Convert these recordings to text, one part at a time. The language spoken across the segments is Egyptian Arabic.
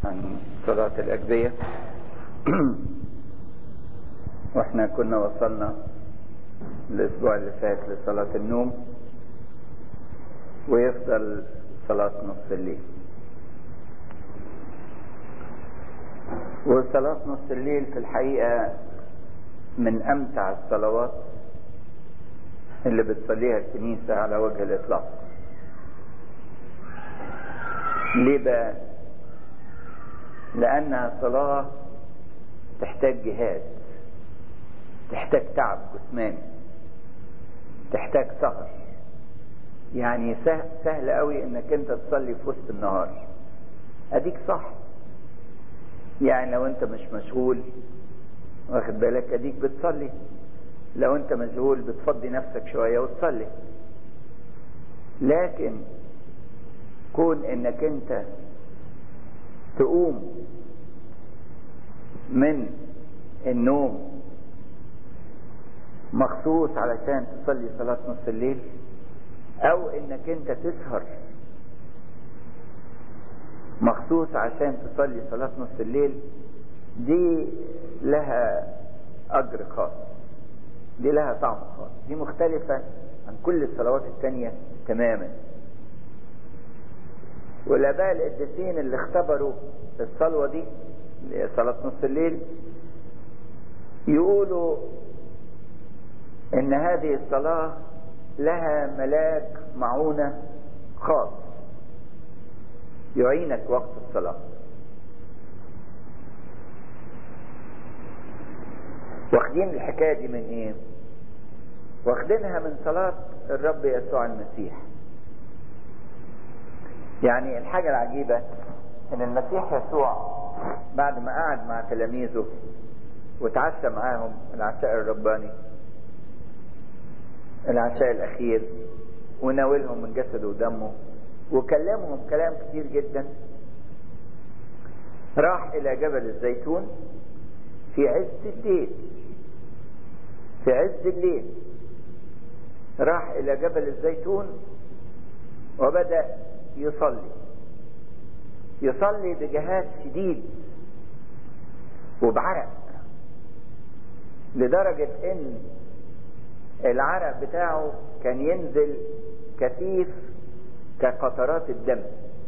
عن صلاة الأجبية واحنا كنا وصلنا الأسبوع اللي فات لصلاة النوم ويفضل صلاة نص الليل وصلاة نص الليل في الحقيقة من أمتع الصلوات اللي بتصليها الكنيسة على وجه الإطلاق ليه بقى؟ لأنها صلاة تحتاج جهاد تحتاج تعب جسماني تحتاج سهر يعني سهل, سهل قوي انك انت تصلي في وسط النهار اديك صح يعني لو انت مش مشغول واخد بالك اديك بتصلي لو انت مشغول بتفضي نفسك شوية وتصلي لكن كون انك انت تقوم من النوم مخصوص علشان تصلي صلاة نص الليل او انك انت تسهر مخصوص عشان تصلي صلاة نص الليل دي لها اجر خاص دي لها طعم خاص دي مختلفة عن كل الصلوات التانية تماما والاباء القديسين اللي اختبروا الصلوة دي اللي هي صلاة نص الليل يقولوا ان هذه الصلاة لها ملاك معونة خاص يعينك وقت الصلاة واخدين الحكاية دي من ايه واخدينها من صلاة الرب يسوع المسيح يعني الحاجة العجيبة ان المسيح يسوع بعد ما قعد مع تلاميذه وتعشى معاهم العشاء الرباني العشاء الاخير وناولهم من جسده ودمه وكلمهم كلام كتير جدا راح الى جبل الزيتون في عز الليل في عز الليل راح الى جبل الزيتون وبدأ يصلي يصلي بجهاد شديد وبعرق لدرجة ان العرق بتاعه كان ينزل كثيف كقطرات الدم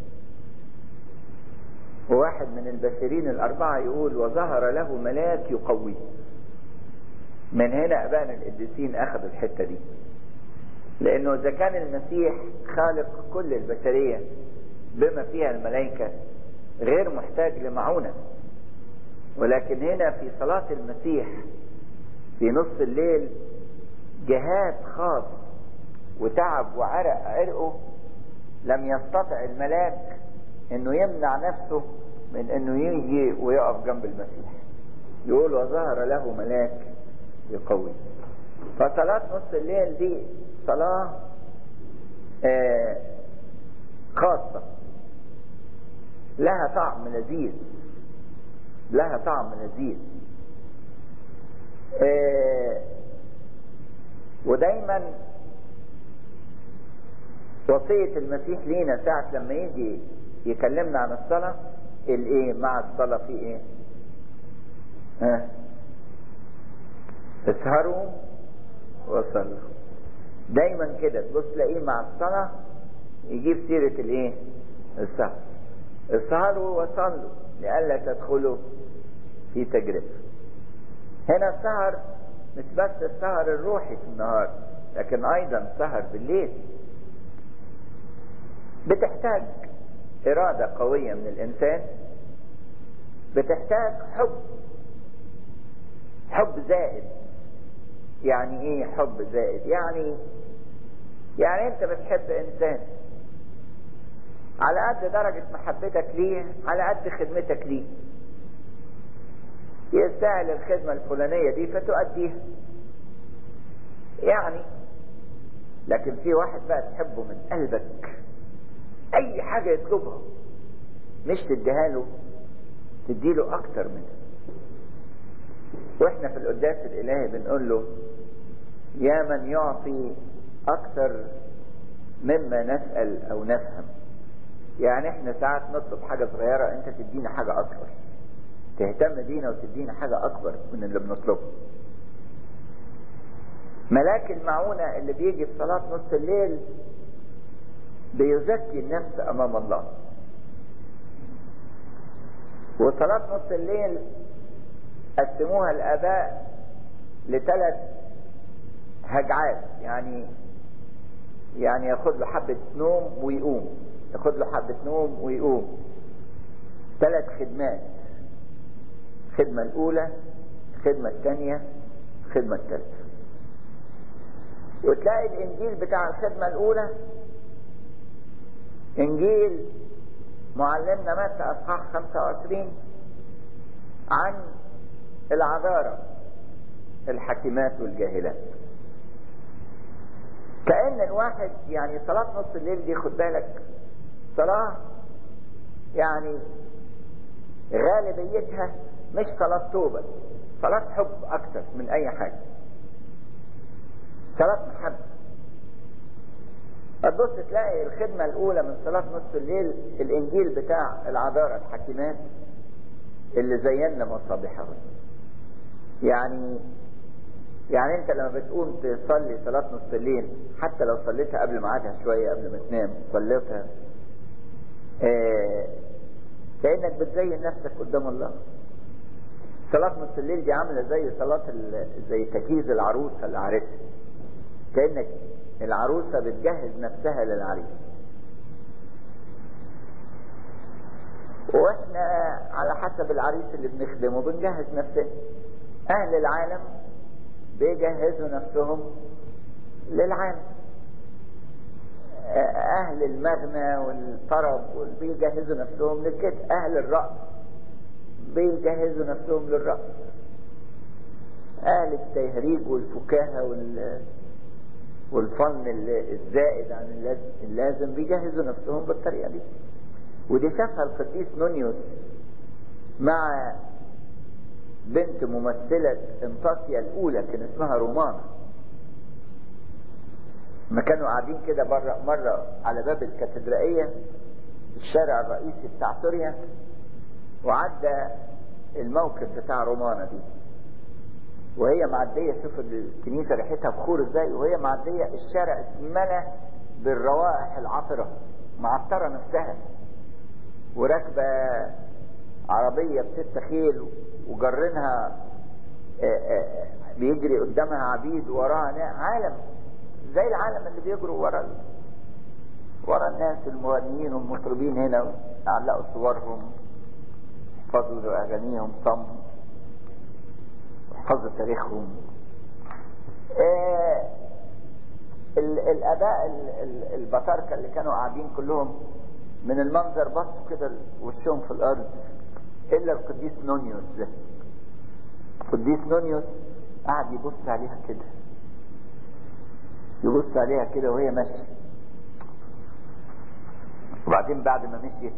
وواحد من البشرين الأربعة يقول وظهر له ملاك يقويه من هنا أبانا القديسين أخذوا الحتة دي لأنه إذا كان المسيح خالق كل البشرية بما فيها الملائكة غير محتاج لمعونة ولكن هنا في صلاة المسيح في نص الليل جهاد خاص وتعب وعرق عرقه لم يستطع الملاك انه يمنع نفسه من انه يجي ويقف جنب المسيح يقول وظهر له ملاك يقوي فصلاة نص الليل دي صلاة آه خاصة لها طعم لذيذ لها طعم لذيذ آه ودايما وصية المسيح لينا ساعة لما يجي يكلمنا عن الصلاة الايه مع الصلاة في ايه ها اسهروا وصلوا دايما كده تبص تلاقيه مع الصلاة يجيب سيرة الايه السهر اسهروا وصلوا لئلا تدخلوا في تجربة هنا السهر مش بس السهر الروحي في النهار لكن ايضا سهر بالليل بتحتاج ارادة قوية من الانسان بتحتاج حب حب زائد يعني ايه حب زائد يعني يعني انت بتحب انسان على قد درجة محبتك ليه على قد خدمتك ليه يستاهل الخدمة الفلانية دي فتؤديها يعني لكن في واحد بقى تحبه من قلبك اي حاجة يطلبها مش تديها له تديله اكتر منها واحنا في القداس الالهي بنقول له يا من يعطي اكتر مما نسأل او نفهم يعني احنا ساعات نطلب حاجة صغيرة انت تدينا حاجة اكبر تهتم بينا وتدينا حاجة اكبر من اللي بنطلبه ملاك المعونة اللي بيجي في صلاة نص الليل بيزكي النفس امام الله وصلاة نص الليل قسموها الاباء لثلاث هجعات يعني يعني ياخد له حبة نوم ويقوم ياخد له حبة نوم ويقوم ثلاث خدمات الخدمة الأولى الخدمة الثانية الخدمة الثالثة وتلاقي الإنجيل بتاع الخدمة الأولى إنجيل معلمنا متى أصحاح 25 عن العذارة الحكيمات والجاهلات كأن الواحد يعني صلاة نص الليل دي خد بالك صلاة يعني غالبيتها مش صلاة توبة صلاة حب أكتر من أي حاجة صلاة محبة هتبص تلاقي الخدمة الأولى من صلاة نص الليل الإنجيل بتاع العذارى الحكيمات اللي زينا مصابيحهم يعني يعني انت لما بتقوم تصلي صلاة نص الليل حتى لو صليتها قبل ميعادها شوية قبل ما تنام صليتها اه كأنك بتزين نفسك قدام الله صلاة نص الليل دي عاملة زي صلاة زي تجهيز العروسة لعريسها كأنك العروسة بتجهز نفسها للعريس واحنا على حسب العريس اللي بنخدمه بنجهز نفسنا اهل العالم بيجهزوا نفسهم للعالم اهل المغنى والطرب بيجهزوا نفسهم للكده اهل الرأس بيجهزوا نفسهم للرأس اهل التهريج والفكاهة وال والفن الزائد عن اللازم بيجهزوا نفسهم بالطريقة دي ودي شافها القديس نونيوس مع بنت ممثلة انطاكيا الأولى كان اسمها رومانا ما كانوا قاعدين كده بره مرة على باب الكاتدرائية الشارع الرئيسي بتاع سوريا وعدى الموكب بتاع رومانا دي وهي معدية شوف الكنيسة ريحتها بخور ازاي وهي معدية الشارع اتملى بالروائح العطرة معطرة نفسها وراكبة عربية بست خيل وجرنها بيجري قدامها عبيد وراها عالم زي العالم اللي بيجروا ورا ورا الناس المغنيين والمطربين هنا علقوا صورهم حفظوا اغانيهم صم حفظوا تاريخهم آه الاباء البطاركه اللي كانوا قاعدين كلهم من المنظر بصوا كده وشهم في الارض الا القديس نونيوس ده القديس نونيوس قعد يبص عليها كده يبص عليها كده وهي ماشيه وبعدين بعد ما مشيت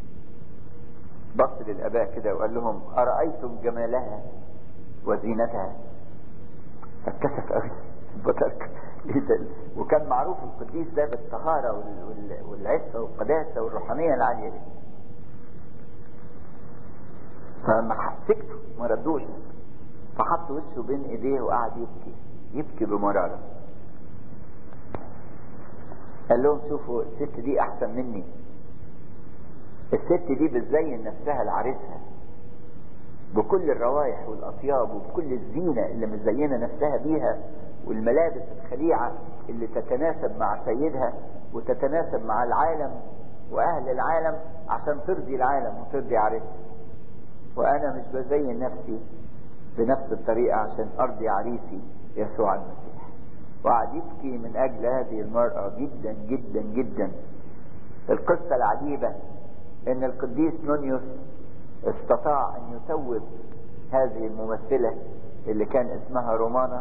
بص للاباء كده وقال لهم ارايتم جمالها وزينتها اتكسف قوي البطاركه وكان معروف القديس ده بالطهاره والعفه والقداسه والروحانيه العاليه دي فما سكتوا ما ردوش فحط وشه بين ايديه وقعد يبكي يبكي بمرارة قال لهم شوفوا الست دي احسن مني الست دي بتزين نفسها لعريسها بكل الروائح والاطياب وبكل الزينة اللي مزينة نفسها بيها والملابس الخليعة اللي تتناسب مع سيدها وتتناسب مع العالم واهل العالم عشان ترضي العالم وترضي عريسها وانا مش بزين نفسي بنفس الطريقة عشان ارضي عريسي يسوع المسيح وقعد يبكي من اجل هذه المرأة جدا جدا جدا القصة العجيبة ان القديس نونيوس استطاع ان يتوب هذه الممثلة اللي كان اسمها رومانا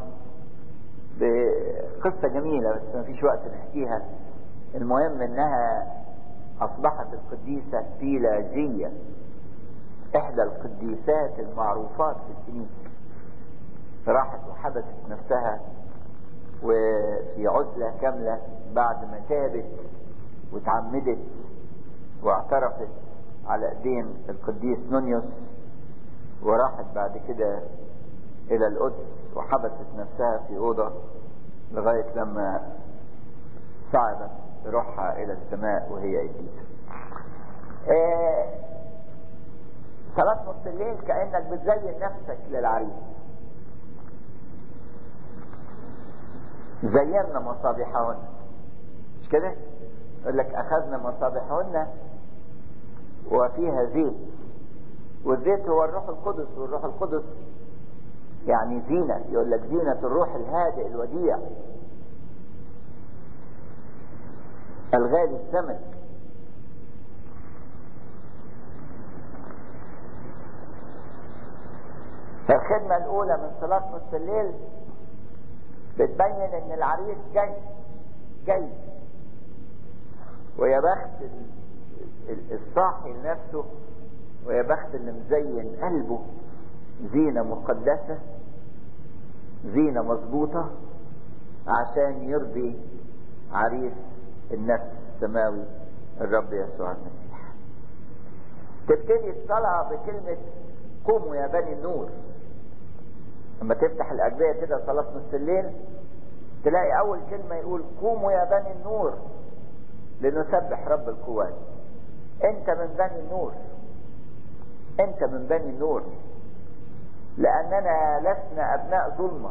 بقصة جميلة بس ما فيش وقت نحكيها المهم انها اصبحت القديسة بيلاجية احدى القديسات المعروفات في الكنيسة راحت وحبست نفسها وفي عزلة كاملة بعد ما تابت وتعمدت واعترفت على ايدين القديس نونيوس وراحت بعد كده الى القدس وحبست نفسها في اوضه لغايه لما صعدت بروحها الى السماء وهي قديسه. آه صلاة نص الليل كأنك بتزين نفسك للعريس. زينا مصابيحهن مش كده؟ يقول لك أخذنا مصابيحهن وفيها زيت والزيت هو الروح القدس والروح القدس يعني زينة يقول لك زينة الروح الهادئ الوديع الغالي الثمن الخدمة الأولى من صلاة نص الليل بتبين إن العريس جاي جاي ويا بخت الصاحي لنفسه ويا بخت اللي مزين قلبه زينة مقدسة زينة مظبوطة عشان يرضي عريس النفس السماوي الرب يسوع المسيح تبتدي الصلاة بكلمة قوموا يا بني النور لما تفتح الأجبية كده صلاة نص الليل تلاقي أول كلمة يقول قوموا يا بني النور لنسبح رب القوات أنت من بني النور أنت من بني النور لأننا لسنا أبناء ظلمة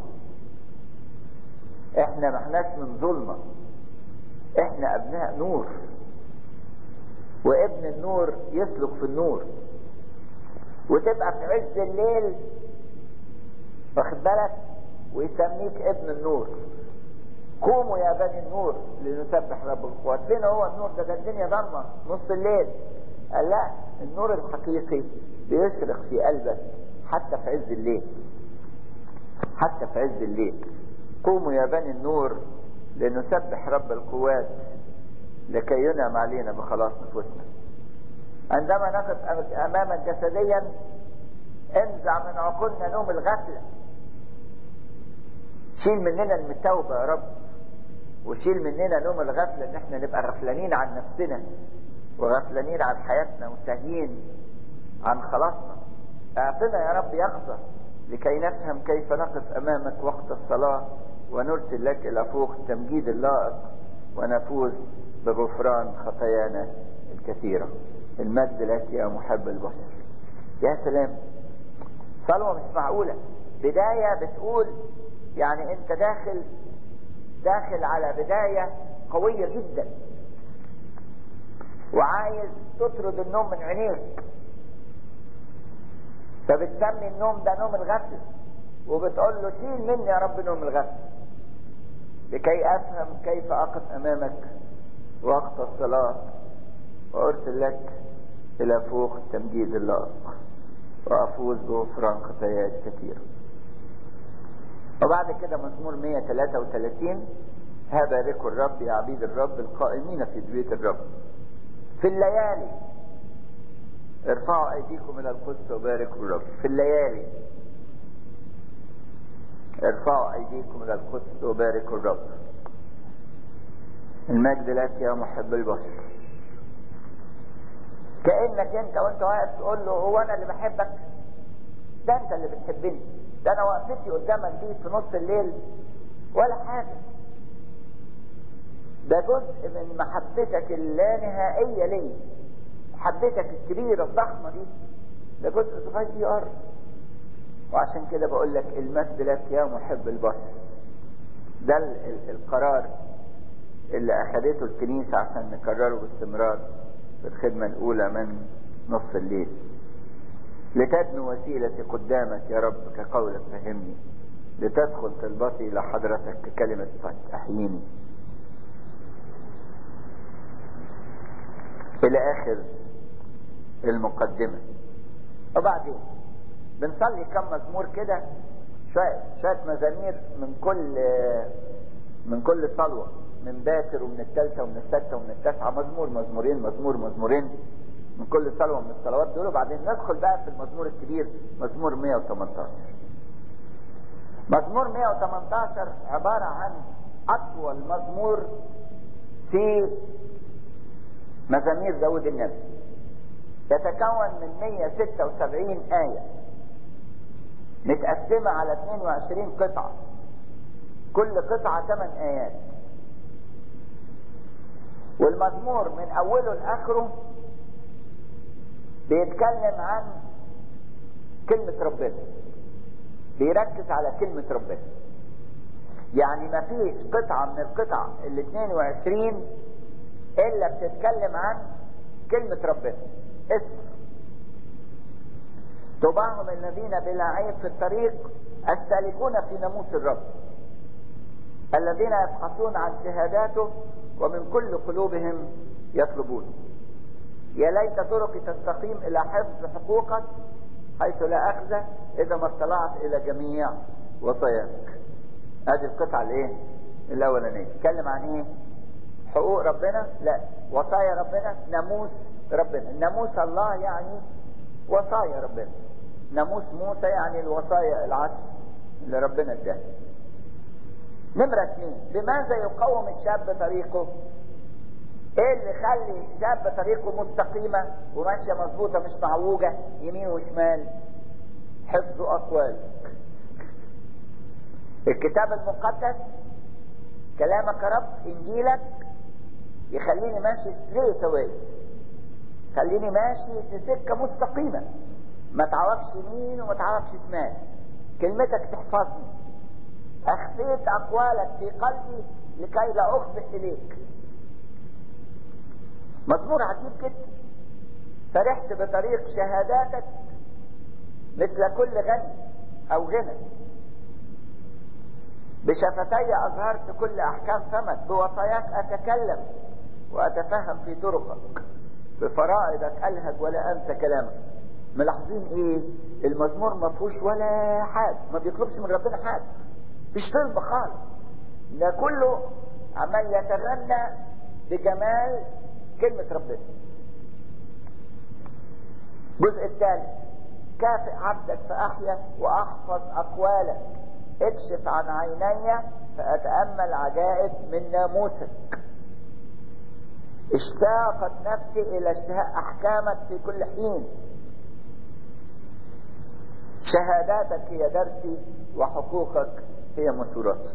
إحنا ما احناش من ظلمة إحنا أبناء نور وابن النور يسلك في النور وتبقى في عز الليل واخد بالك ويسميك ابن النور قوموا يا بني النور لنسبح رب القوات فين هو النور ده ده الدنيا ضلمه نص الليل قال لا النور الحقيقي بيشرق في قلبك حتى في عز الليل حتى في عز الليل قوموا يا بني النور لنسبح رب القوات لكي ينعم علينا بخلاص نفوسنا عندما نقف امامك جسديا انزع من عقولنا نوم الغفله شيل مننا المتوبه يا رب وشيل مننا نوم الغفله ان احنا نبقى غفلانين عن نفسنا وغفلانين عن حياتنا وساهيين عن خلاصنا اعطنا يا رب يقظه لكي نفهم كيف نقف امامك وقت الصلاه ونرسل لك الى فوق التمجيد اللائق ونفوز بغفران خطايانا الكثيره المجد لك يا محب البشر يا سلام صلوه مش معقوله بدايه بتقول يعني انت داخل داخل على بدايه قويه جدا وعايز تطرد النوم من عينيك فبتسمي النوم ده نوم الغفله وبتقول له شيل مني يا رب نوم الغفله لكي افهم كيف اقف امامك وقت الصلاه وارسل لك الى فوق تمجيد اللائق وافوز بغفران خطاياي كثيره وبعد كده مزمور 133 ها باركوا الرب يا عبيد الرب القائمين في بيت الرب في الليالي ارفعوا ايديكم الى القدس وباركوا الرب في الليالي ارفعوا ايديكم الى القدس وباركوا الرب المجد لك يا محب البشر كانك انت وانت واقف تقول له هو انا اللي بحبك ده انت اللي بتحبني ده انا وقفتي قدامك دي في نص الليل ولا حاجه ده جزء من محبتك اللانهائيه لي محبتك الكبيره الضخمه دي ده جزء صغير وعشان كده بقول لك المجد لك يا محب البشر ده القرار اللي اخذته الكنيسه عشان نكرره باستمرار في الخدمه الاولى من نص الليل لتدنو وسيلتي قدامك يا رب كقولك فهمني لتدخل طلبتي الى حضرتك ككلمه احييني الى اخر المقدمه وبعدين بنصلي كم مزمور كده شويه شويه مزامير من كل من كل صلوه من باكر ومن الثالثه ومن السادسه ومن التاسعه مزمور مزمورين مزمور مزمورين من كل صلوه من الصلوات دول وبعدين ندخل بقى في المزمور الكبير مزمور 118 مزمور 118 عباره عن اطول مزمور في مزامير داود النبي يتكون من 176 آية متقسمة على 22 قطعة كل قطعة 8 آيات والمزمور من أوله لآخره بيتكلم عن كلمة ربنا بيركز على كلمة ربنا يعني ما فيش قطعة من القطع ال 22 إلا بتتكلم عن كلمة ربنا اسم طباعهم الذين بلا عيب في الطريق السالكون في ناموس الرب الذين يبحثون عن شهاداته ومن كل قلوبهم يطلبون يا ليت طرقي تستقيم الى حفظ حقوقك حيث لا اخذ اذا ما اطلعت الى جميع وصاياك ادي القطعه الايه الاولانيه تتكلم عن ايه حقوق ربنا لا وصايا ربنا ناموس ربنا ناموس الله يعني وصايا ربنا ناموس موسى يعني الوصايا العشر اللي ربنا اداها نمرة اثنين بماذا يقوم الشاب طريقه ايه اللي يخلي الشاب طريقه مستقيمة وماشية مظبوطة مش معوجة يمين وشمال حفظ اقوال الكتاب المقدس كلامك يا رب انجيلك يخليني ماشي ستريت اواي خليني ماشي في سكه مستقيمه ما تعرفش يمين وما تعرفش شمال كلمتك تحفظني اخفيت اقوالك في قلبي لكي لا اخبئ اليك مزمور عجيب جدا فرحت بطريق شهاداتك مثل كل غني او غنى بشفتي اظهرت كل احكام فمك بوصاياك اتكلم واتفهم في طرقك بفرائضك الهج ولا انسى كلامك ملاحظين ايه المزمور ما فيهوش ولا حاجه ما بيطلبش من ربنا حاجه مش طلب خالص ده كله عمال يتغنى بجمال كلمة ربنا الجزء الثالث كافئ عبدك فأحيا وأحفظ أقوالك اكشف عن عيني فأتأمل عجائب من ناموسك اشتاقت نفسي إلى اشتهاء أحكامك في كل حين شهاداتك هي درسي وحقوقك هي مسوراتي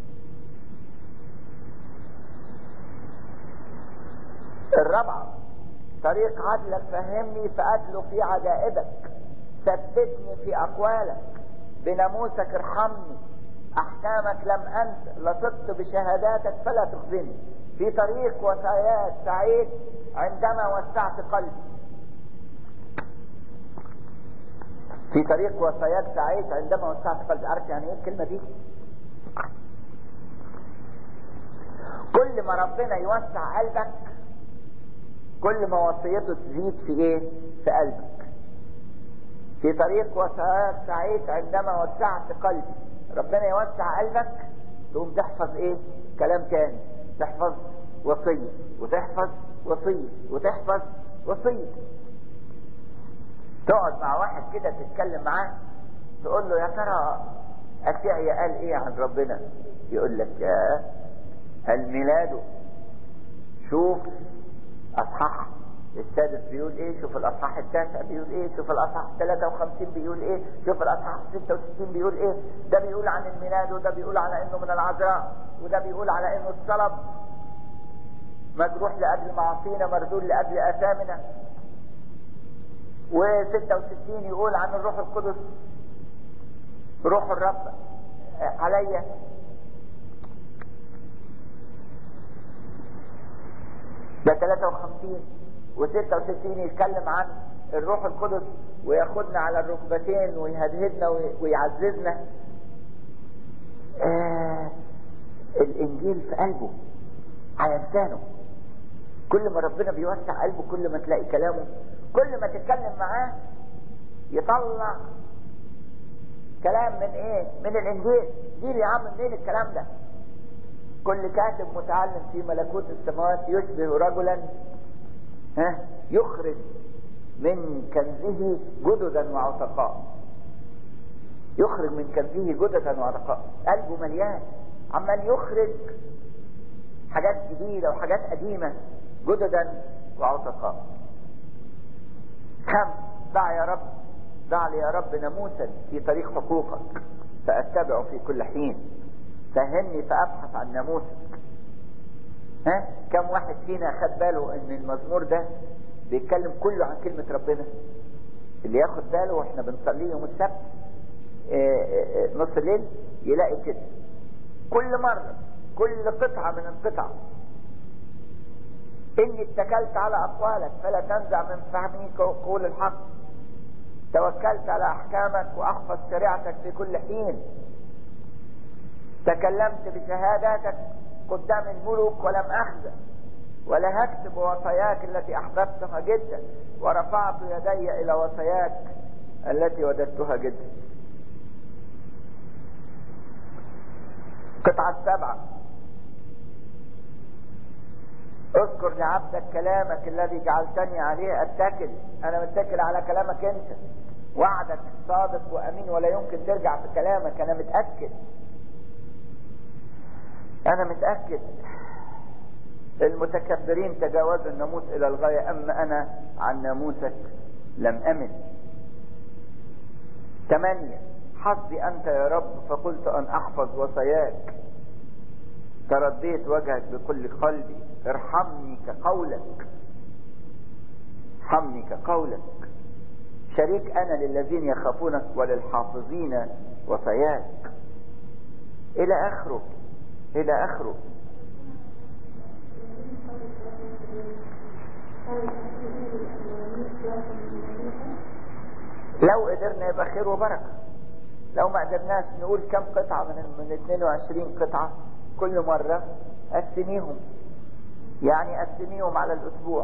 الرابعة طريق عدلك فهمني فأدل في عجائبك ثبتني في أقوالك بناموسك ارحمني أحكامك لم أنس لصقت بشهاداتك فلا تخزني في طريق وصاياك سعيد عندما وسعت قلبي في طريق وصاياك سعيد عندما وسعت قلبي عارف يعني ايه الكلمة دي كل ما ربنا يوسع قلبك كل ما وصيته تزيد في ايه في قلبك في طريق وصاياك سعيد عندما وسعت قلبي ربنا يوسع قلبك تقوم تحفظ ايه كلام تاني تحفظ وصية وتحفظ وصية وتحفظ وصية تقعد مع واحد كده تتكلم معاه تقول له يا ترى أشعيا قال ايه عن ربنا يقول لك يا قال ميلاده شوف اصحاح السادس بيقول ايه شوف الاصحاح التاسع بيقول ايه شوف الاصحاح 53 بيقول ايه شوف الاصحاح 66 بيقول ايه ده بيقول عن الميلاد وده بيقول على انه من العذراء وده بيقول على انه اتصلب مجروح لاجل معاصينا مردود لاجل اثامنا و66 يقول عن الروح القدس روح الرب عليا ده 53 و66 يتكلم عن الروح القدس وياخدنا على الركبتين ويهدهدنا ويعززنا آه الانجيل في قلبه على لسانه كل ما ربنا بيوسع قلبه كل ما تلاقي كلامه كل ما تتكلم معاه يطلع كلام من ايه من الانجيل جيب يا عم منين الكلام ده كل كاتب متعلم في ملكوت السماوات يشبه رجلا ها يخرج من كنزه جددا وعتقاء يخرج من كنزه جددا وعتقاء قلبه مليان عمال يخرج حاجات جديدة وحاجات قديمة جددا وعتقاء خمس ضع يا رب ضع لي يا رب ناموسا في طريق حقوقك فاتبعه في كل حين فهمني فابحث عن ناموسك ها كم واحد فينا خد باله ان المزمور ده بيتكلم كله عن كلمة ربنا اللي ياخد باله واحنا بنصلي يوم السبت اه اه نص الليل يلاقي كده كل مرة كل قطعة من القطع اني اتكلت على اقوالك فلا تنزع من فهمي قول الحق توكلت على احكامك واحفظ شريعتك في كل حين تكلمت بشهاداتك قدام الملوك ولم اخزى ولهكت بوصاياك التي احببتها جدا ورفعت يدي الى وصاياك التي وددتها جدا قطعة سبعة اذكر لعبدك كلامك الذي جعلتني عليه اتكل انا متكل على كلامك انت وعدك صادق وامين ولا يمكن ترجع في كلامك انا متأكد انا متأكد المتكبرين تجاوزوا الناموس الى الغاية اما انا عن ناموسك لم امن ثمانية حظي انت يا رب فقلت ان احفظ وصاياك ترديت وجهك بكل قلبي ارحمني كقولك ارحمني كقولك شريك انا للذين يخافونك وللحافظين وصاياك الى اخره الى اخره لو قدرنا يبقى خير وبركة لو ما قدرناش نقول كم قطعة من من 22 قطعة كل مرة قسميهم يعني قسميهم على الأسبوع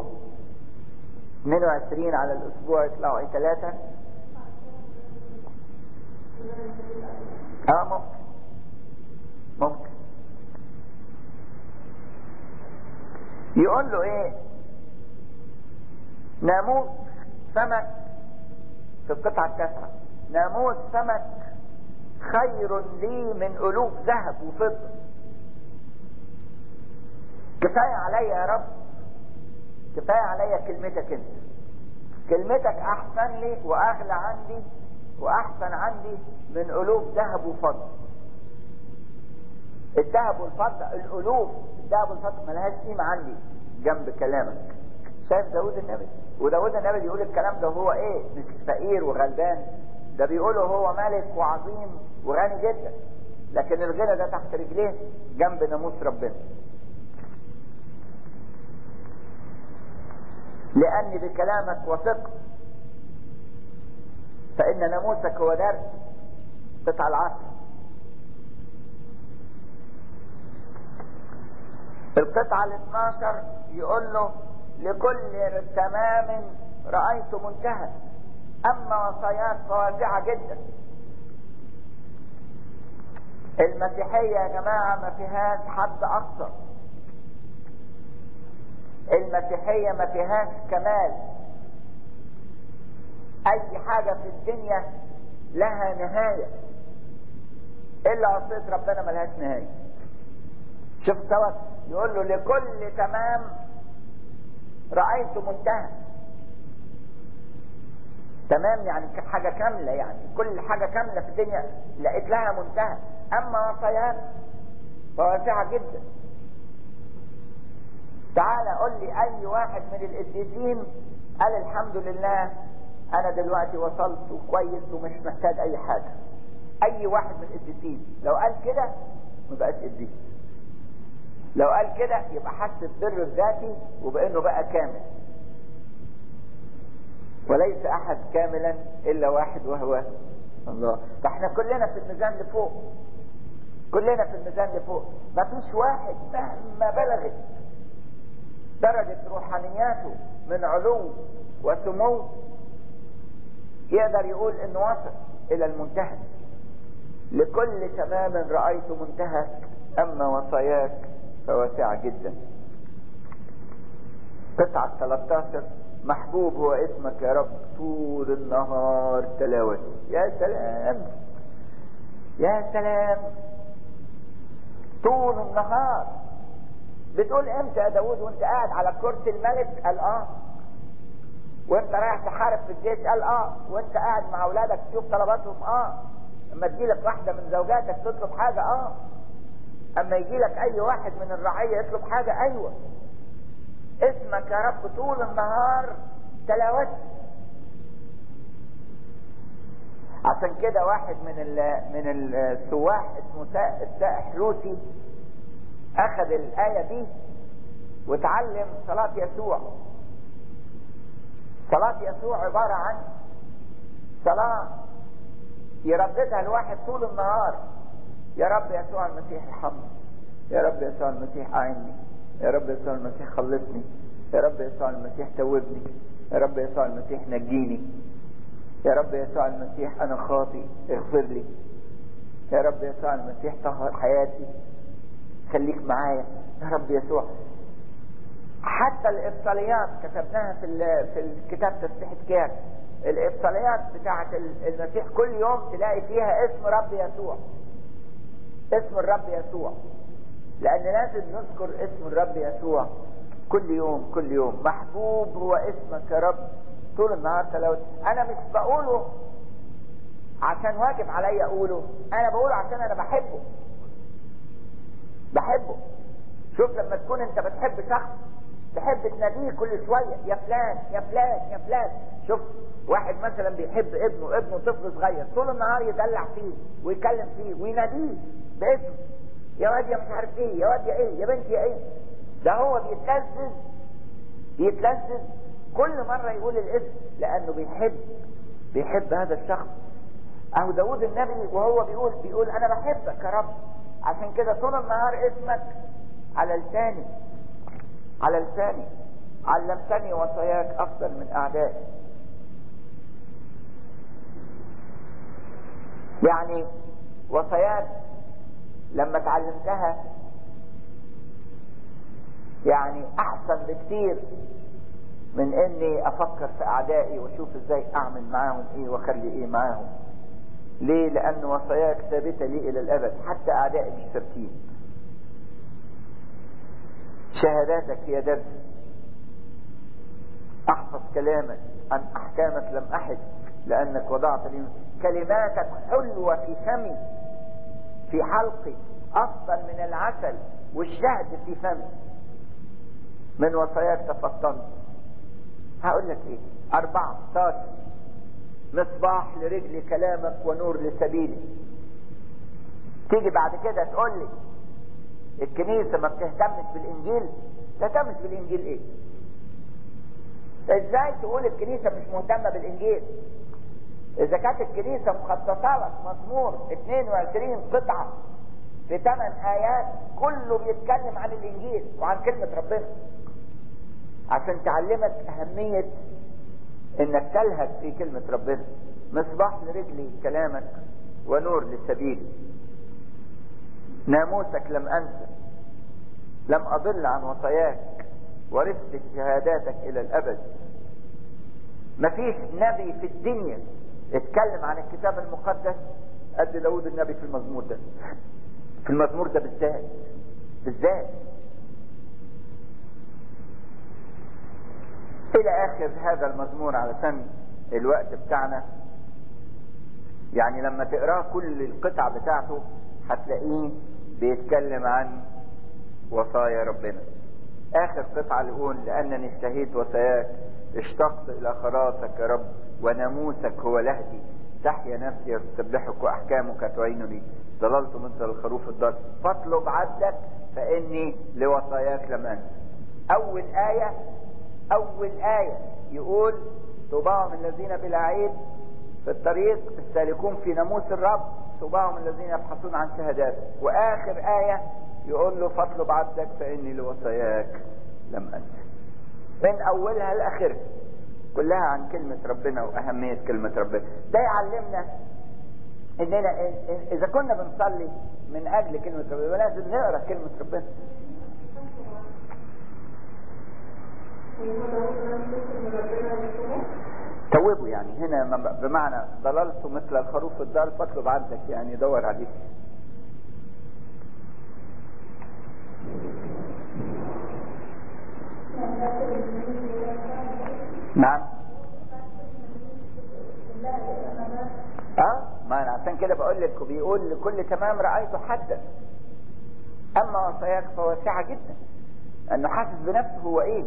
22 على الأسبوع يطلعوا ايه ثلاثة اه ممكن ممكن يقول له ايه ناموس فمك في القطعة التاسعة ناموس فمك خير لي من ألوف ذهب وفضة كفاية عليا يا رب كفاية عليا كلمتك انت كلمتك احسن لي واغلى عندي واحسن عندي من الوف ذهب وفضة الذهب والفضة الالوف الذهب والفضة ملهاش قيمة عندي جنب كلامك شايف داود النبي وداود النبي بيقول الكلام ده هو ايه مش فقير وغلبان ده بيقوله هو ملك وعظيم وغني جدا لكن الغنى ده تحت رجليه جنب ناموس ربنا لأني بكلامك وثق فإن ناموسك هو درس قطع العشر القطعة ال 12 يقول له لكل تمام رأيت منتهى أما وصاياك فواسعة جدا المسيحية يا جماعة ما فيهاش حد أقصى المسيحية ما فيهاش كمال أي حاجة في الدنيا لها نهاية إلا عصية ربنا ملهاش نهاية شوف سوا يقول له لكل تمام رأيت منتهى تمام يعني حاجة كاملة يعني كل حاجة كاملة في الدنيا لقيت لها منتهى أما وصاياك فواسعة جدا تعالى قول لي أي واحد من القديسين قال الحمد لله أنا دلوقتي وصلت وكويس ومش محتاج أي حاجة أي واحد من القديسين لو قال كده ما بقاش قديس لو قال كده يبقى حس ببر الذاتي وبأنه بقى كامل وليس احد كاملا الا واحد وهو الله فاحنا كلنا في الميزان لفوق كلنا في الميزان لفوق ما فيش واحد مهما بلغت درجة روحانياته من علو وسمو يقدر يقول انه وصل الى المنتهى لكل تمام رأيت منتهى اما وصاياك فواسعة جدا قطعة 13 محبوب هو اسمك يا رب طول النهار تلاوتي يا سلام يا سلام طول النهار بتقول امتى يا داود وانت قاعد على كرسي الملك قال اه وانت رايح تحارب في الجيش قال اه وانت قاعد مع اولادك تشوف طلباتهم اه اما تجيلك واحده من زوجاتك تطلب حاجه اه اما يجيلك اي واحد من الرعيه يطلب حاجه ايوه اسمك يا رب طول النهار تلاوتي عشان كده واحد من ال من السواح اسمه السائح روسي اخذ الايه دي وتعلم صلاه يسوع صلاه يسوع عباره عن صلاه يرددها الواحد طول النهار يا رب يسوع المسيح ارحمني يا رب يسوع المسيح اعني يا رب يسوع المسيح خلصني يا رب يسوع المسيح توبني يا رب يسوع المسيح نجيني يا رب يسوع المسيح انا خاطئ اغفر لي يا رب يسوع المسيح طهر حياتي خليك معايا يا رب يسوع حتى الابصاليات كتبناها في في الكتاب تسبيحة كام الابصاليات بتاعت المسيح كل يوم تلاقي فيها اسم رب يسوع اسم الرب يسوع لان لازم نذكر اسم الرب يسوع كل يوم كل يوم محبوب هو اسمك يا رب طول النهار تلاوت انا مش بقوله عشان واجب عليا اقوله انا بقوله عشان انا بحبه بحبه شوف لما تكون انت بتحب شخص تحب تناديه كل شوية يا فلان يا فلان يا فلان شوف واحد مثلا بيحب ابنه ابنه طفل صغير طول النهار يدلع فيه ويكلم فيه ويناديه باسمه يا واد يا مش عارف ايه يا واد يا ايه يا بنت يا ايه ده هو بيتلذذ بيتلذذ كل مرة يقول الاسم لانه بيحب بيحب هذا الشخص اهو داود النبي وهو بيقول بيقول انا بحبك يا رب عشان كده طول النهار اسمك على لساني على لساني علمتني وصاياك افضل من اعدائي يعني وصاياك لما اتعلمتها يعني احسن بكتير من اني افكر في اعدائي واشوف ازاي اعمل معاهم ايه واخلي ايه معاهم ليه لان وصاياك ثابته لي الى الابد حتى اعدائي مش ثابتين شهاداتك هي درس احفظ كلامك عن احكامك لم احد لانك وضعت لي كلماتك حلوه في فمي في حلقي افضل من العسل والشهد في فمي من وصاياك تفطنت هقول لك ايه 14 مصباح لرجل كلامك ونور لسبيلي تيجي بعد كده تقول لي الكنيسة ما بتهتمش بالانجيل تهتمش بالانجيل ايه ازاي تقول الكنيسة مش مهتمة بالانجيل اذا كانت الكنيسة مخصصة لك مزمور 22 قطعة في 8 ايات كله بيتكلم عن الانجيل وعن كلمة ربنا عشان تعلمك اهمية انك تلهج في كلمة ربنا مصباح لرجلي كلامك ونور لسبيلي ناموسك لم انسى لم اضل عن وصاياك ورثت شهاداتك الى الابد مفيش نبي في الدنيا اتكلم عن الكتاب المقدس قد داود النبي في المزمور ده في المزمور ده بالذات بالذات الى اخر هذا المزمور علشان الوقت بتاعنا يعني لما تقراه كل القطع بتاعته هتلاقيه بيتكلم عن وصايا ربنا اخر قطعة يقول لانني اشتهيت وصاياك اشتقت الى خلاصك يا رب وناموسك هو لهدي تحيا نفسي تسبحك واحكامك تعينني ضللت مثل الخروف الضال فاطلب عبدك فاني لوصاياك لم انسى اول ايه اول ايه يقول طوباهم الذين بلا عيب في الطريق السالكون في ناموس الرب طوباهم الذين يبحثون عن شهادات واخر ايه يقول له فاطلب عبدك فاني لوصاياك لم انسى من اولها لاخرها كلها عن كلمة ربنا واهمية كلمة ربنا ده يعلمنا اننا اذا كنا بنصلي من اجل كلمة ربنا لازم نقرا كلمة ربنا توبوا يعني هنا بمعنى ضللت مثل الخروف الضال فاطلب عبدك يعني دور عليه نعم اه ما انا عشان كده بقول لك وبيقول لكل تمام رأيته حدا اما وصاياك فواسعة جدا انه حاسس بنفسه هو ايه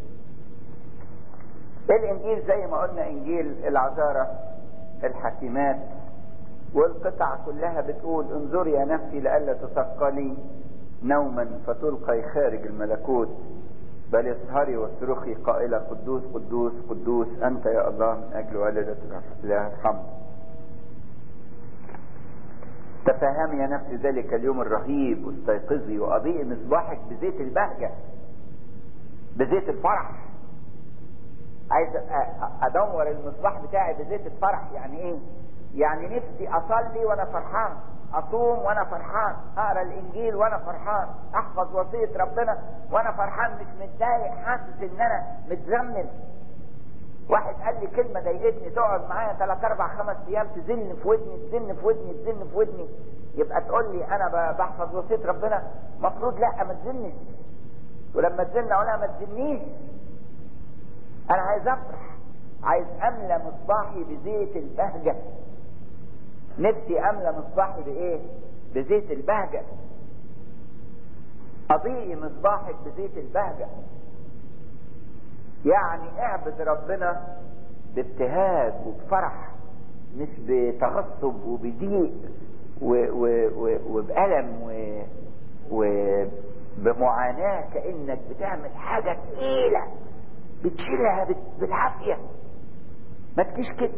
الانجيل زي ما قلنا انجيل العذارة الحكيمات والقطع كلها بتقول انظري يا نفسي لئلا تثقلي نوما فتلقي خارج الملكوت بل اسهري واصرخي قائلة قدوس قدوس قدوس أنت يا الله من أجل والدة له الحمد تفهمي يا نفسي ذلك اليوم الرهيب واستيقظي وأضيئي مصباحك بزيت البهجة بزيت الفرح عايز أدور المصباح بتاعي بزيت الفرح يعني إيه؟ يعني نفسي أصلي وأنا فرحان اصوم وانا فرحان اقرا الانجيل وانا فرحان احفظ وصيه ربنا وانا فرحان مش متضايق حاسس ان انا متذمل واحد قال لي كلمه ضايقتني تقعد معايا ثلاث اربع خمس ايام تزن في ودني تزن في ودني تزن في ودني يبقى تقول لي انا بحفظ وصيه ربنا مفروض لا ما تزنش ولما تزن اقولها ما تزنيش انا عايز افرح عايز املى مصباحي بزيت البهجه نفسي املى مصباحي بايه بزيت البهجة اضيئي مصباحك بزيت البهجة يعني اعبد ربنا بابتهاج وبفرح مش بتغصب وبضيق وبألم وبمعاناة كأنك بتعمل حاجة تقيلة بتشيلها بالعافية ما تجيش كده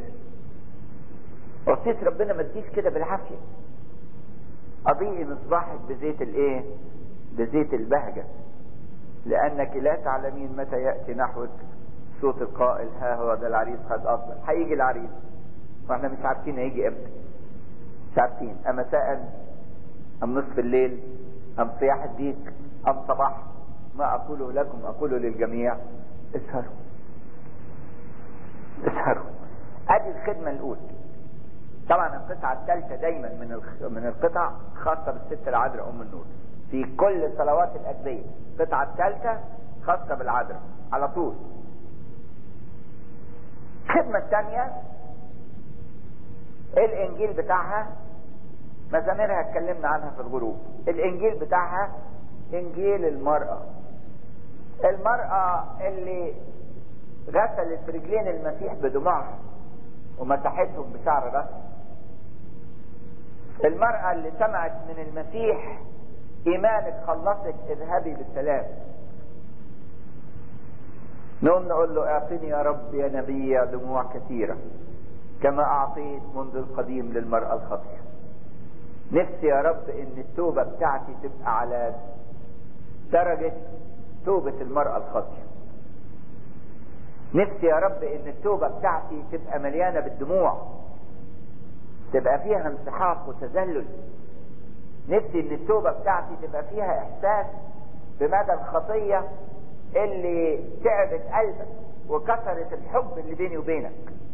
وصية ربنا ما تجيش كده بالعافية أضيئي مصباحك بزيت الايه بزيت البهجة لأنك لا تعلمين متى يأتي نحوك صوت القائل ها هو ده العريس قد أقبل هيجي العريس واحنا مش عارفين هيجي امتى مش عارفين أم مساء أم نصف الليل أم صياح الديك أم صباح ما أقوله لكم أقوله للجميع اسهروا اسهروا ادي الخدمة الأولى طبعا القطعة الثالثة دايما من من القطع خاصة بالست العذراء أم النور في كل صلوات الأجبية القطعة الثالثة خاصة بالعذراء على طول الخدمة الثانية الإنجيل بتاعها مزاميرها اتكلمنا عنها في الغروب الإنجيل بتاعها إنجيل المرأة المرأة اللي غسلت رجلين المسيح بدموعها ومسحتهم بشعر راسها المرأة اللي سمعت من المسيح إيمانك خلصك اذهبي بالسلام نقوم نقول له اعطني يا رب يا نبي يا دموع كثيرة كما أعطيت منذ القديم للمرأة الخاطئة نفسي يا رب ان التوبة بتاعتي تبقى على درجة توبة المرأة الخاطئة نفسي يا رب ان التوبة بتاعتي تبقى مليانة بالدموع تبقى فيها انسحاق وتذلل نفسي ان التوبة بتاعتي تبقى فيها احساس بمدى الخطية اللي تعبت قلبك وكسرت الحب اللي بيني وبينك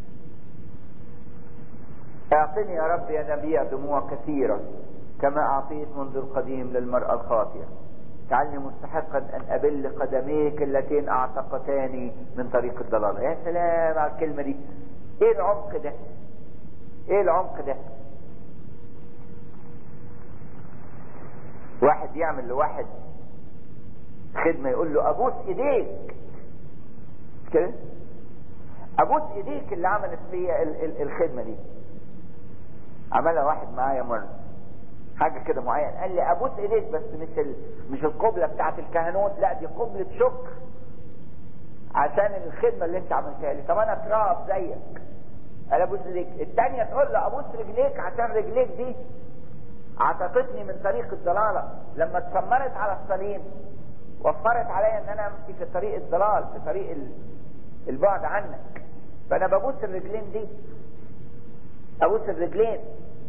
اعطني يا رب يا نبي دموع كثيرة كما اعطيت منذ القديم للمرأة الخاطئة اجعلني مستحقا ان ابل قدميك اللتين اعتقتاني من طريق الضلال يا سلام على الكلمة دي ايه العمق ده ايه العمق ده واحد يعمل لواحد خدمة يقول له ابوس ايديك مش كده ابوس ايديك اللي عملت فيا الخدمة دي عملها واحد معايا مرة حاجة كده معين قال لي ابوس ايديك بس مش ال... مش القبلة بتاعت الكهنوت لا دي قبلة شكر عشان الخدمة اللي انت عملتها لي طب انا تراب زيك قال ابوس ايديك التانية تقول له ابوس رجليك عشان رجليك دي عتقتني من طريق الضلالة لما اتسمرت على الصليب وفرت عليا ان انا امشي في طريق الضلال في طريق البعد عنك فانا ببوس الرجلين دي ابوس الرجلين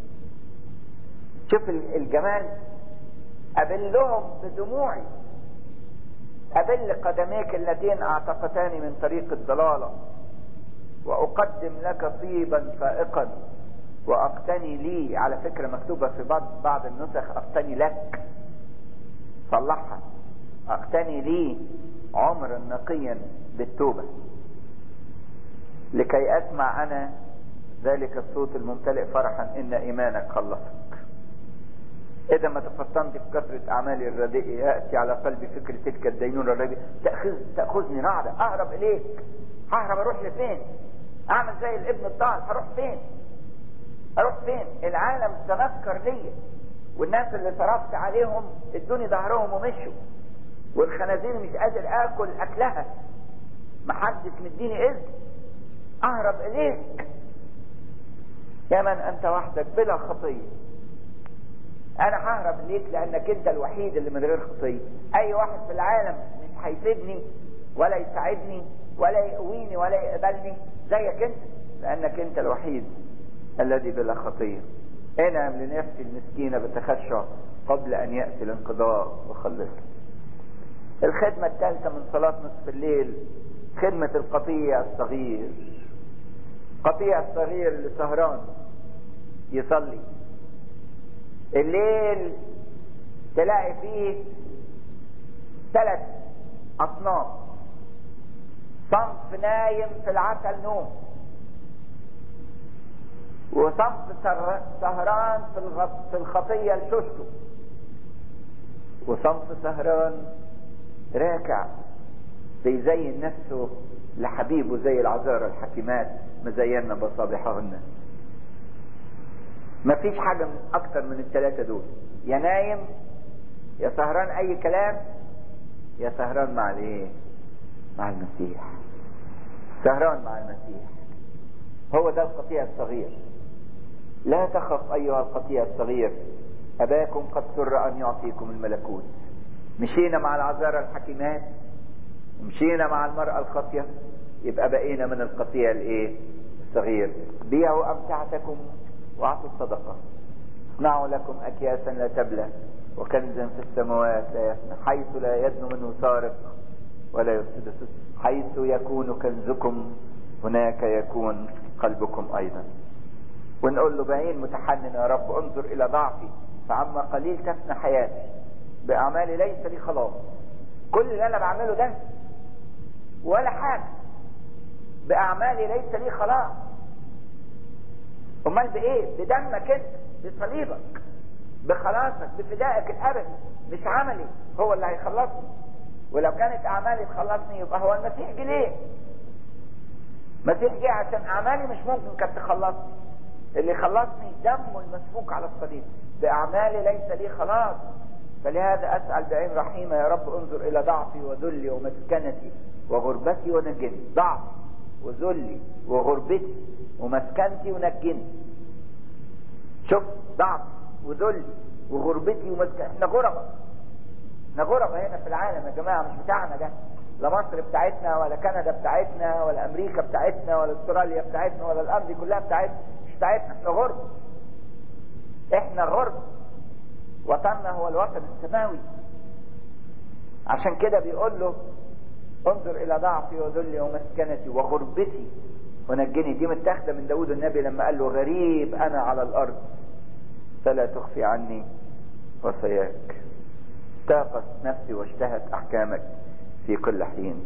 شوف الجمال ابلهم بدموعي ابل قدميك اللتين اعتقتاني من طريق الضلاله واقدم لك طيبا فائقا واقتني لي على فكره مكتوبه في بعض بعض النسخ اقتني لك صلحها اقتني لي عمرا نقيا بالتوبه لكي اسمع انا ذلك الصوت الممتلئ فرحا ان ايمانك خلصك اذا ما تفطنت في كثرة اعمالي الرديئة ياتي على قلبي فكر تلك الدينونة الرديئة تأخذ تأخذني نعرة اهرب اليك ههرب اروح لفين اعمل زي الابن الضال هروح فين اروح فين العالم تنكر ليا والناس اللي صرفت عليهم ادوني ظهرهم ومشوا والخنازير مش قادر اكل اكلها محدش مديني اذن اهرب اليك يا من انت وحدك بلا خطيه انا ههرب ليك لانك انت الوحيد اللي من غير خطيه اي واحد في العالم مش هيفيدني ولا يساعدني ولا يقويني ولا يقبلني زيك انت لانك انت الوحيد الذي بلا خطيه انعم لنفسي المسكينه بتخشع قبل ان ياتي الانقضاء وخلصني الخدمه الثالثه من صلاه نصف الليل خدمه القطيع الصغير قطيع الصغير اللي سهران يصلي الليل تلاقي فيه ثلاث اصناف صنف نايم في العسل نوم وصنف سهران في, الغط... في الخطيه لشوشته وصنف سهران راكع بيزين نفسه لحبيبه زي العذارى الحكيمات مزينا بصابحهن مفيش حاجة من أكتر من الثلاثة دول يا نايم يا سهران أي كلام يا سهران مع الإيه؟ مع المسيح سهران مع المسيح هو ده القطيع الصغير لا تخف أيها القطيع الصغير أباكم قد سر أن يعطيكم الملكوت مشينا مع العذارى الحكيمات مشينا مع المرأة الخاطية يبقى بقينا من القطيع الايه الصغير بيعوا امتعتكم واعطوا الصدقة اصنعوا لكم اكياسا لا تبلى وكنزا في السماوات لا يفنى حيث لا يدن منه سارق ولا يفسد حيث يكون كنزكم هناك يكون قلبكم ايضا ونقول له بعين متحنن يا رب انظر الى ضعفي فعما قليل تفنى حياتي باعمالي ليس لي خلاص كل اللي انا بعمله ده ولا حاجه باعمالي ليس لي خلاص امال بايه بدمك انت بصليبك بخلاصك بفدائك الابدي مش عملي هو اللي هيخلصني ولو كانت اعمالي تخلصني يبقى هو المسيح جه ليه المسيح جه عشان اعمالي مش ممكن كانت تخلصني اللي خلصني دمه المسفوك على الصليب باعمالي ليس لي خلاص فلهذا اسال بعين رحيمه يا رب انظر الى ضعفي وذلي ومسكنتي وغربتي ونجني ضعفي وذلي وغربتي ومسكنتي ونجني شوف ضعف وذلي وغربتي ومسكنتي احنا غربة احنا غربة هنا في العالم يا جماعة مش بتاعنا ده لا مصر بتاعتنا ولا كندا بتاعتنا ولا امريكا بتاعتنا ولا استراليا بتاعتنا ولا الارض دي كلها بتاعتنا مش بتاعتنا احنا غربة احنا غربة وطننا هو الوطن السماوي عشان كده بيقول له انظر الى ضعفي وذلي ومسكنتي وغربتي ونجني دي متاخده من داود النبي لما قال له غريب انا على الارض فلا تخفي عني وصاياك اشتاقت نفسي واشتهت احكامك في كل حين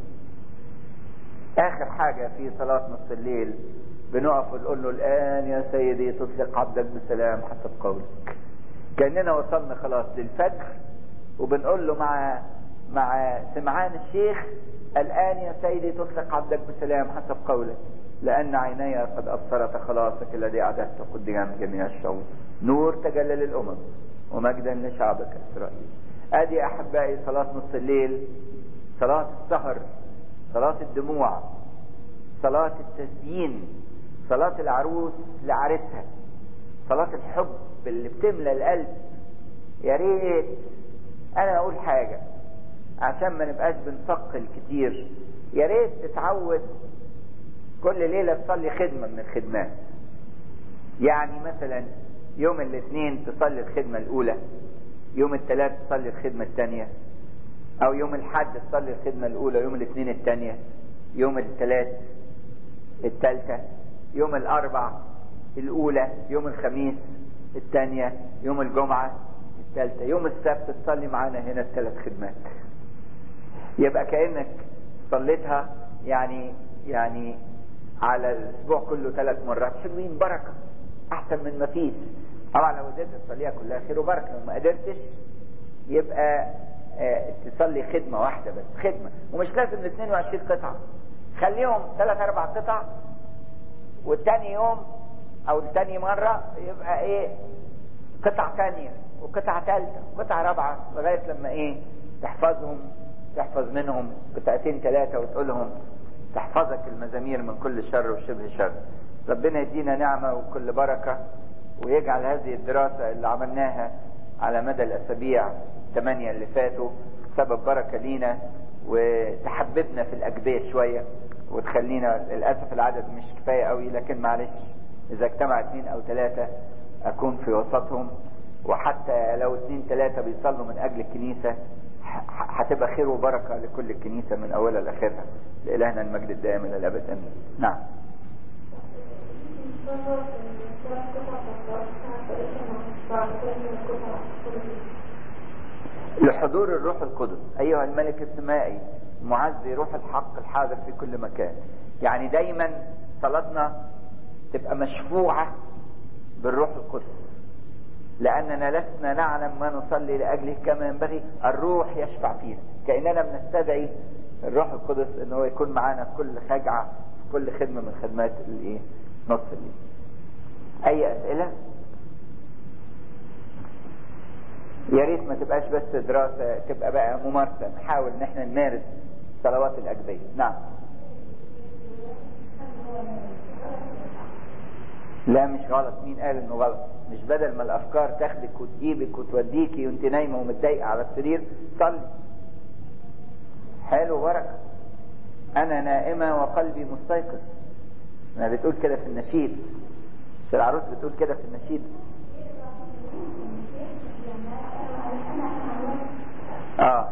اخر حاجه في صلاه نص الليل بنقف ونقول له الان يا سيدي تطلق عبدك بسلام حسب قولك كاننا وصلنا خلاص للفجر وبنقول له مع مع سمعان الشيخ الآن يا سيدي تطلق عبدك بسلام حسب قولك لأن عيني قد أبصرت خلاصك الذي أعددت قدام جميع الشعوب نور تجلى للأمم ومجدا لشعبك إسرائيل أدي أحبائي صلاة نص الليل صلاة السهر صلاة الدموع صلاة التزيين صلاة العروس لعرسها صلاة الحب اللي بتملى القلب يا ريت أنا أقول حاجة عشان ما نبقاش بنثقل كتير يا ريت تتعود كل ليلة تصلي خدمة من الخدمات يعني مثلا يوم الاثنين تصلي الخدمة الأولى يوم الثلاث تصلي الخدمة الثانية أو يوم الحد تصلي الخدمة الأولى يوم الاثنين الثانية يوم الثلاث الثالثة يوم الأربع الأولى يوم الخميس الثانية يوم الجمعة الثالثة يوم السبت تصلي معانا هنا الثلاث خدمات يبقى كأنك صليتها يعني يعني على الاسبوع كله ثلاث مرات حلوين بركه احسن من ما فيش طبعا لو قدرت تصليها كلها خير وبركه لو ما قدرتش يبقى آه تصلي خدمه واحده بس خدمه ومش لازم ال 22 قطعه خليهم ثلاث اربع قطع والتاني يوم او التاني مره يبقى ايه قطعه ثانيه وقطعه ثالثه وقطعه رابعه لغايه لما ايه تحفظهم تحفظ منهم قطعتين ثلاثه وتقولهم تحفظك المزامير من كل شر وشبه شر ربنا يدينا نعمه وكل بركه ويجعل هذه الدراسه اللي عملناها على مدى الاسابيع الثمانيه اللي فاتوا سبب بركه لينا وتحببنا في الاجبيه شويه وتخلينا للاسف العدد مش كفايه قوي لكن معلش اذا اجتمع اثنين او ثلاثه اكون في وسطهم وحتى لو اثنين ثلاثه بيصلوا من اجل الكنيسه هتبقى خير وبركه لكل الكنيسه من اولها لاخرها لالهنا المجد الدائم الى الابد امين نعم لحضور الروح القدس ايها الملك السمائي معزي روح الحق الحاضر في كل مكان يعني دايما صلاتنا تبقى مشفوعة بالروح القدس لأننا لسنا نعلم ما نصلي لأجله كما ينبغي الروح يشفع فينا كأننا بنستدعي الروح القدس أنه هو يكون معنا في كل خجعة في كل خدمة من خدمات الإيه نص الليل أي أسئلة؟ يا ريت ما تبقاش بس دراسة تبقى بقى ممارسة نحاول ان احنا نمارس صلوات الأجبية نعم لا مش غلط مين قال انه غلط مش بدل ما الافكار تاخدك وتجيبك وتوديكي وانت نايمه ومتضايقه على السرير صلي حلو بركه انا نائمه وقلبي مستيقظ ما بتقول كده في النشيد مش العروس بتقول كده في النشيد اه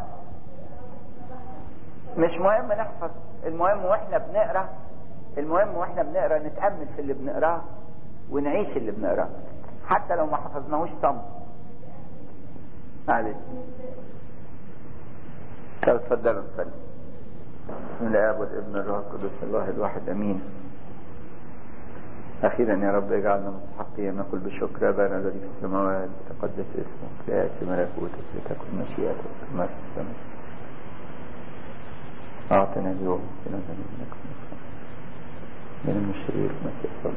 مش مهم نحفظ المهم واحنا بنقرا المهم واحنا بنقرا نتامل في اللي بنقراه ونعيش اللي بنقراه حتى لو ما حفظناهوش صم معلش طب اتفضلوا نصلي بسم الله والابن الروح القدس الله الواحد امين اخيرا يا رب اجعلنا مستحقين نقول بشكر ابانا الذي في السماوات تقدس اسمك لياتي ملكوتك لتكن مشيئتك كما في السماء اعطنا اليوم كنا ذنبنا من الشرير ما تقبل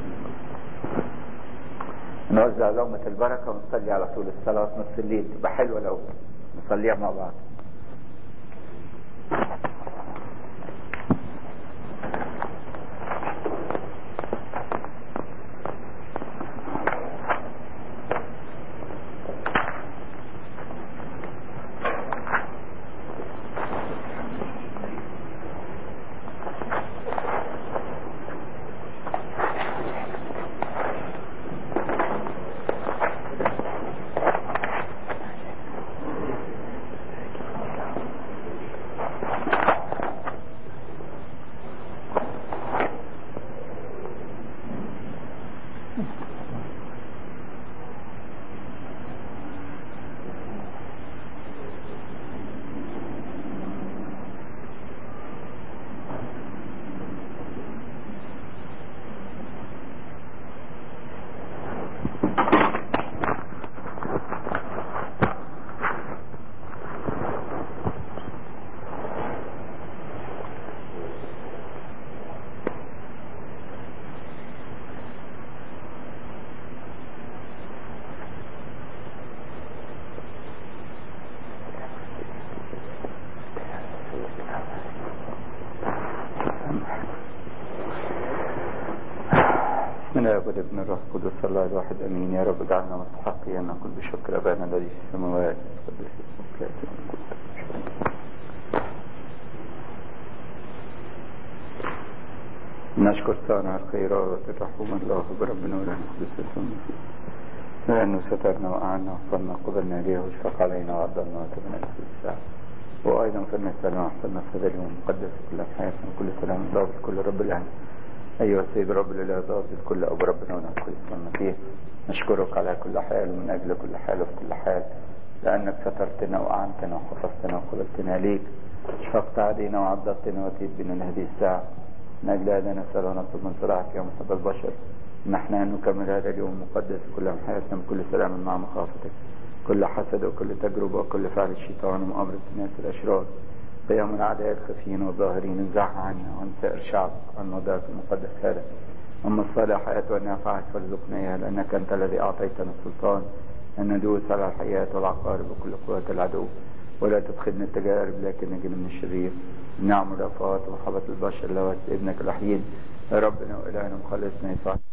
نوزع لومة البركة ونصلي على طول الصلاة نص الليل تبقى حلوة لو نصليها مع بعض من يعبد ابن الروح القدس الله الواحد امين يا رب اجعلنا مستحقين ان نقول بشكر ابانا الذي في السماوات قدس اسمك ياتي ملكوتك نشكر صانع الخيرات الرحوم الله بربنا وله القدس لأنه سترنا وأعنا وصلنا قبلنا إليه واشفق علينا وعضلنا وتبنا في الساعة وأيضا فلنسأل وأحسننا في هذا اليوم المقدس كل حياتنا كل سلام ضابط كل رب العالمين أيها السيد رب الإله ضابط كل أبو ربنا ونعم كل اسم فيه نشكرك على كل حال ومن أجل كل حال وفي كل حال لأنك سترتنا وأعنتنا وحفظتنا وقبلتنا ليك شفقت علينا وعضدتنا وتيت بنا لهذه الساعة من أجل هذا نسأل ونطلب من صلاحك يا محب البشر نحن أن نكمل هذا اليوم المقدس كل من حياتنا بكل سلام مع مخافتك كل حسد وكل تجربة وكل فعل الشيطان ومؤامرة الناس الأشرار قيام الأعداء الخفيين والظاهرين انزعها عنا وعن سائر شعبك عن موضعك المقدس هذا أما الصالح حياة والنافعة فارزقنا إياها لأنك أنت الذي أعطيتنا السلطان أن ندوس على الحياة والعقارب وكل قوات العدو ولا تدخلنا التجارب لكن نجنا من الشرير نعم رفعات ومحبة البشر لوات ابنك الوحيد يا ربنا وإلهنا مخلصنا يسوع